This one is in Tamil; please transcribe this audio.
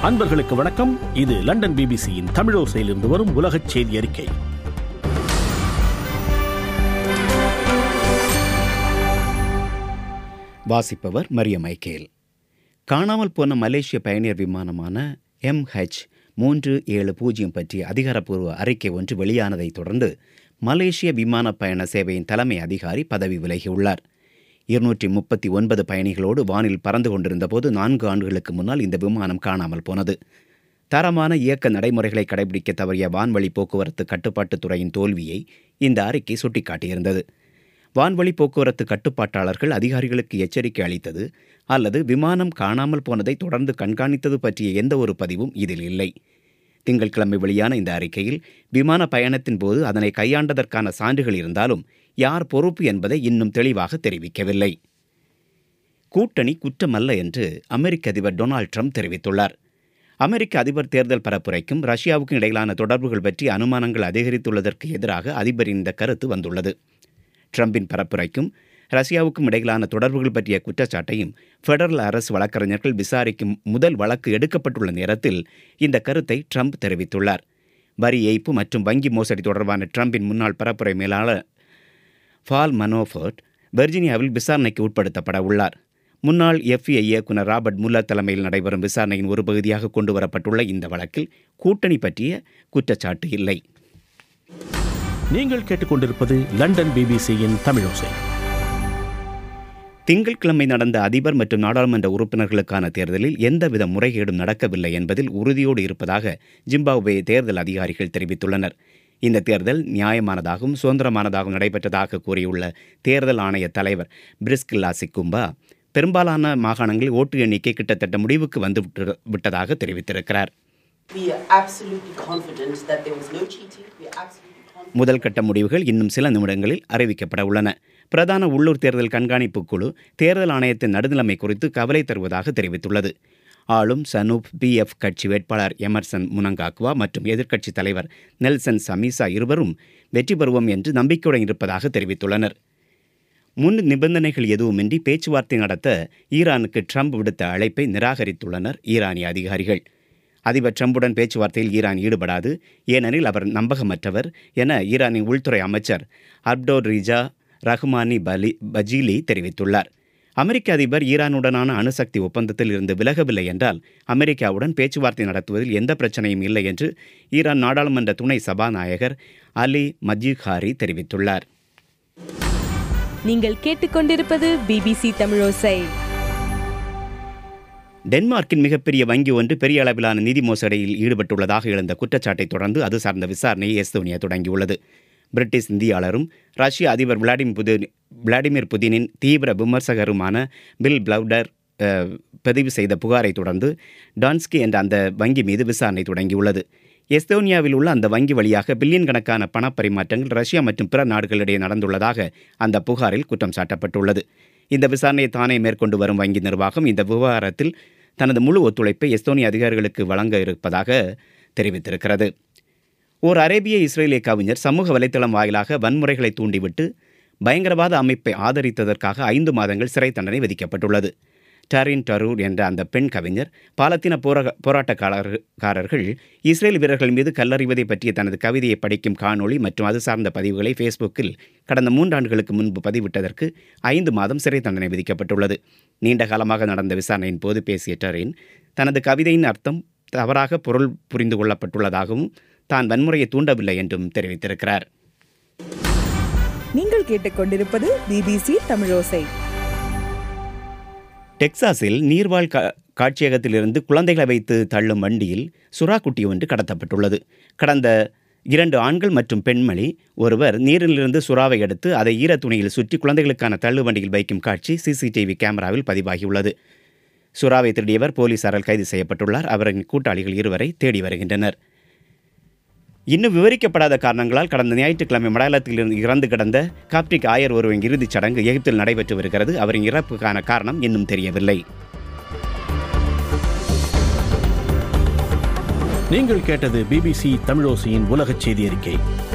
அன்பர்களுக்கு வணக்கம் இது லண்டன் பிபிசியின் தமிழோசையிலிருந்து வரும் உலகச் செய்தி அறிக்கை வாசிப்பவர் மரிய மைக்கேல் காணாமல் போன மலேசிய பயணியர் விமானமான எம்ஹெச் மூன்று ஏழு பூஜ்ஜியம் பற்றிய அதிகாரப்பூர்வ அறிக்கை ஒன்று வெளியானதைத் தொடர்ந்து மலேசிய விமான பயண சேவையின் தலைமை அதிகாரி பதவி விலகியுள்ளார் இருநூற்றி முப்பத்தி ஒன்பது பயணிகளோடு வானில் பறந்து கொண்டிருந்தபோது நான்கு ஆண்டுகளுக்கு முன்னால் இந்த விமானம் காணாமல் போனது தரமான இயக்க நடைமுறைகளை கடைபிடிக்க தவறிய வான்வழி போக்குவரத்து கட்டுப்பாட்டுத் துறையின் தோல்வியை இந்த அறிக்கை சுட்டிக்காட்டியிருந்தது வான்வழி போக்குவரத்து கட்டுப்பாட்டாளர்கள் அதிகாரிகளுக்கு எச்சரிக்கை அளித்தது அல்லது விமானம் காணாமல் போனதை தொடர்ந்து கண்காணித்தது பற்றிய எந்த ஒரு பதிவும் இதில் இல்லை திங்கட்கிழமை வெளியான இந்த அறிக்கையில் விமான பயணத்தின் போது அதனை கையாண்டதற்கான சான்றுகள் இருந்தாலும் யார் பொறுப்பு என்பதை இன்னும் தெளிவாக தெரிவிக்கவில்லை கூட்டணி குற்றமல்ல என்று அமெரிக்க அதிபர் டொனால்ட் ட்ரம்ப் தெரிவித்துள்ளார் அமெரிக்க அதிபர் தேர்தல் பரப்புரைக்கும் ரஷ்யாவுக்கும் இடையிலான தொடர்புகள் பற்றி அனுமானங்கள் அதிகரித்துள்ளதற்கு எதிராக அதிபரின் இந்த கருத்து வந்துள்ளது ட்ரம்பின் பரப்புரைக்கும் ரஷ்யாவுக்கும் இடையிலான தொடர்புகள் பற்றிய குற்றச்சாட்டையும் ஃபெடரல் அரசு வழக்கறிஞர்கள் விசாரிக்கும் முதல் வழக்கு எடுக்கப்பட்டுள்ள நேரத்தில் இந்த கருத்தை ட்ரம்ப் தெரிவித்துள்ளார் வரி ஏய்ப்பு மற்றும் வங்கி மோசடி தொடர்பான ட்ரம்பின் முன்னாள் பரப்புரை மேலாளர் ஃபால் மனோஃபர்ட் வெர்ஜினியாவில் விசாரணைக்கு உட்படுத்தப்பட உள்ளார் முன்னாள் எஃப்ஐ இயக்குனர் ராபர்ட் முல்லர் தலைமையில் நடைபெறும் விசாரணையின் ஒரு பகுதியாக கொண்டு வரப்பட்டுள்ள இந்த வழக்கில் கூட்டணி பற்றிய குற்றச்சாட்டு இல்லை நீங்கள் கேட்டுக்கொண்டிருப்பது லண்டன் பிபிசியின் தமிழோசை திங்கட்கிழமை நடந்த அதிபர் மற்றும் நாடாளுமன்ற உறுப்பினர்களுக்கான தேர்தலில் எந்தவித முறைகேடும் நடக்கவில்லை என்பதில் உறுதியோடு இருப்பதாக ஜிம்பாப்வே தேர்தல் அதிகாரிகள் தெரிவித்துள்ளனர் இந்த தேர்தல் நியாயமானதாகவும் சுதந்திரமானதாகவும் நடைபெற்றதாக கூறியுள்ள தேர்தல் ஆணைய தலைவர் பிரிஸ்கில்லா சிக்கும்பா பெரும்பாலான மாகாணங்களில் ஓட்டு எண்ணிக்கை கிட்டத்தட்ட முடிவுக்கு வந்து விட்டு- விட்டதாக தெரிவித்திருக்கிறார் We are absolutely confident that there was no cheating. We are absolutely confident. முதல் கட்ட முடிவுகள் இன்னும் சில நிமிடங்களில் அறிவிக்கப்பட உள்ளன பிரதான உள்ளூர் தேர்தல் கண்காணிப்பு குழு தேர்தல் ஆணையத்தின் நடுநிலைமை குறித்து கவலை தருவதாக தெரிவித்துள்ளது ஆளும் சனூப் பிஎஃப் கட்சி வேட்பாளர் எமர்சன் முனங்காக்வா மற்றும் எதிர்க்கட்சித் தலைவர் நெல்சன் சமீசா இருவரும் வெற்றி பெறுவோம் என்று நம்பிக்கையுடன் இருப்பதாக தெரிவித்துள்ளனர் முன் நிபந்தனைகள் எதுவுமின்றி பேச்சுவார்த்தை நடத்த ஈரானுக்கு ட்ரம்ப் விடுத்த அழைப்பை நிராகரித்துள்ளனர் ஈரானிய அதிகாரிகள் அதிபர் ட்ரம்புடன் பேச்சுவார்த்தையில் ஈரான் ஈடுபடாது ஏனெனில் அவர் நம்பகமற்றவர் என ஈரானின் உள்துறை அமைச்சர் அப்டோர் ரிஜா ரஹ்மானி பலி பஜீலி தெரிவித்துள்ளார் அமெரிக்க அதிபர் ஈரானுடனான அணுசக்தி ஒப்பந்தத்தில் இருந்து விலகவில்லை என்றால் அமெரிக்காவுடன் பேச்சுவார்த்தை நடத்துவதில் எந்த பிரச்சனையும் இல்லை என்று ஈரான் நாடாளுமன்ற துணை சபாநாயகர் அலி மஜீகாரி தெரிவித்துள்ளார் நீங்கள் கேட்டுக்கொண்டிருப்பது பிபிசி தமிழோசை டென்மார்க்கின் மிகப்பெரிய வங்கி ஒன்று பெரிய அளவிலான நிதி மோசடியில் ஈடுபட்டுள்ளதாக எழுந்த குற்றச்சாட்டை தொடர்ந்து அது சார்ந்த விசாரணையை எஸ்தோனியா தொடங்கியுள்ளது பிரிட்டிஷ் இந்தியாளரும் ரஷ்ய அதிபர் விளாடிமிர் புதின் விளாடிமிர் புதினின் தீவிர விமர்சகருமான பில் பிளவுடர் அஹ், பதிவு செய்த புகாரை தொடர்ந்து டான்ஸ்கி என்ற அந்த வங்கி மீது விசாரணை தொடங்கியுள்ளது எஸ்தோனியாவில் உள்ள அந்த வங்கி வழியாக பில்லியன் கணக்கான பணப்பரிமாற்றங்கள் ரஷ்யா மற்றும் பிற நாடுகளிடையே நடந்துள்ளதாக அந்த புகாரில் குற்றம் சாட்டப்பட்டுள்ளது இந்த விசாரணையை தானே மேற்கொண்டு வரும் வங்கி நிர்வாகம் இந்த விவகாரத்தில் தனது முழு ஒத்துழைப்பை எஸ்தோனிய அதிகாரிகளுக்கு வழங்க இருப்பதாக தெரிவித்திருக்கிறது ஓர் அரேபிய இஸ்ரேலிய கவிஞர் சமூக வலைத்தளம் வாயிலாக வன்முறைகளை தூண்டிவிட்டு பயங்கரவாத அமைப்பை ஆதரித்ததற்காக ஐந்து மாதங்கள் சிறை தண்டனை விதிக்கப்பட்டுள்ளது டரின் டரூர் என்ற அந்த பெண் கவிஞர் பாலத்தீன போராக போராட்டக்காரர்கள் இஸ்ரேல் வீரர்கள் மீது கல்லறிவதை பற்றிய தனது கவிதையை படிக்கும் காணொளி மற்றும் அது சார்ந்த பதிவுகளை ஃபேஸ்புக்கில் கடந்த மூன்றாண்டுகளுக்கு முன்பு பதிவிட்டதற்கு ஐந்து மாதம் சிறை தண்டனை விதிக்கப்பட்டுள்ளது நீண்ட காலமாக நடந்த விசாரணையின் போது பேசிய டரின் தனது கவிதையின் அர்த்தம் தவறாக பொருள் புரிந்து கொள்ளப்பட்டுள்ளதாகவும் தான் வன்முறையை தூண்டவில்லை என்றும் தெரிவித்திருக்கிறார் நீங்கள் கேட்டுக்கொண்டிருப்பது பிபிசி தமிழோசை டெக்சாஸில் நீர்வாழ் கா காட்சியகத்திலிருந்து குழந்தைகளை வைத்து தள்ளும் வண்டியில் சுறா குட்டி ஒன்று கடத்தப்பட்டுள்ளது கடந்த இரண்டு ஆண்கள் மற்றும் பெண்மணி ஒருவர் நீரிலிருந்து சுறாவை எடுத்து அதை ஈரத் துணியில் சுற்றி குழந்தைகளுக்கான தள்ளு வண்டியில் வைக்கும் காட்சி சிசிடிவி கேமராவில் பதிவாகியுள்ளது சுறாவை திருடியவர் போலீசாரால் கைது செய்யப்பட்டுள்ளார் அவரின் கூட்டாளிகள் இருவரை தேடி வருகின்றனர் இன்னும் விவரிக்கப்படாத காரணங்களால் கடந்த ஞாயிற்றுக்கிழமை மலையாளத்தில் இருந்து இறந்து கிடந்த காப்டிக் ஆயர் ஒருவரின் இறுதிச் சடங்கு எகிப்தில் நடைபெற்று வருகிறது அவரின் இறப்புக்கான காரணம் இன்னும் தெரியவில்லை நீங்கள் கேட்டது பிபிசி தமிழோசையின் உலகச் செய்தி அறிக்கை